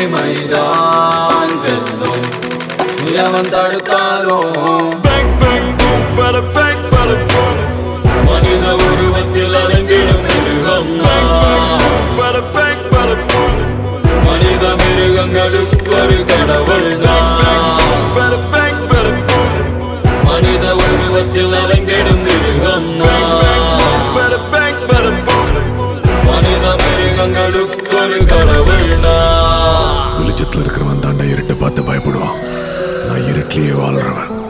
தீமைதான் வெல்லும் எவன் தடுத்தாலும் Bang, bang, boom, bada bang, bada boom. மனித உருவத்தில் அலைந்திடும் மிருகம் நான். Bada bang, bada boom. மனித மிருகங்களுக்கு ஒரு கடவுள் நான். Bada bang, bada boom. மனித உருவத்தில் அலைந்திடும் மிருகம் நான். Bada bang, bada boom. மனித மிருகங்களுக்கு ஒரு கடவுள் நான். வெளிச்சத்துல இருக்கிறவன் தாண்டா இருட்டை பார்த்து பயப்படுவான் நான் இருட்டிலேயே வாழ்றவன்